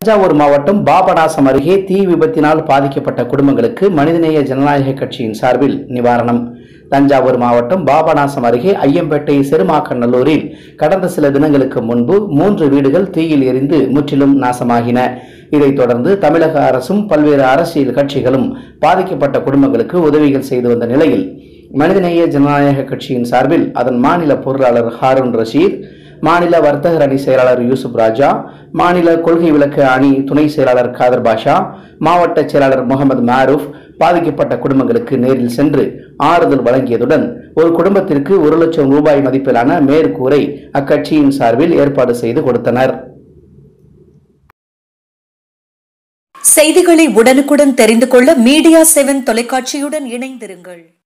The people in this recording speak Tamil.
தஞ்சாவூர் மாவட்டம் பாபநாசம் அருகே தீ விபத்தினால் பாதிக்கப்பட்ட குடும்பங்களுக்கு மனிதநேய ஜனநாயக கட்சியின் சார்பில் நிவாரணம் தஞ்சாவூர் மாவட்டம் பாபநாசம் அருகே ஐயம்பேட்டை செருமாக்கநல்லூரில் கடந்த சில தினங்களுக்கு முன்பு மூன்று வீடுகள் தீயில் எரிந்து முற்றிலும் நாசமாகின இதைத் தொடர்ந்து தமிழக அரசும் பல்வேறு அரசியல் கட்சிகளும் பாதிக்கப்பட்ட குடும்பங்களுக்கு உதவிகள் செய்து வந்த நிலையில் மனிதநேய ஜனநாயக கட்சியின் சார்பில் அதன் மாநில பொருளாளர் ஹாரூன் ரஷீத் மாநில வர்த்தகர் அணி செயலாளர் யூசுப் ராஜா மாநில கொள்கை விளக்க அணி துணை செயலாளர் காதர் பாஷா மாவட்ட செயலாளர் முகமது மாரூப் பாதிக்கப்பட்ட குடும்பங்களுக்கு நேரில் சென்று ஆறுதல் வழங்கியதுடன் ஒரு குடும்பத்திற்கு ஒரு லட்சம் ரூபாய் மதிப்பிலான மேற்கூரை அக்கட்சியின் சார்பில் ஏற்பாடு செய்து கொடுத்தனர் செய்திகளை உடனுக்குடன் தெரிந்து கொள்ள மீடியா செவன் தொலைக்காட்சியுடன் இணைந்திருங்கள்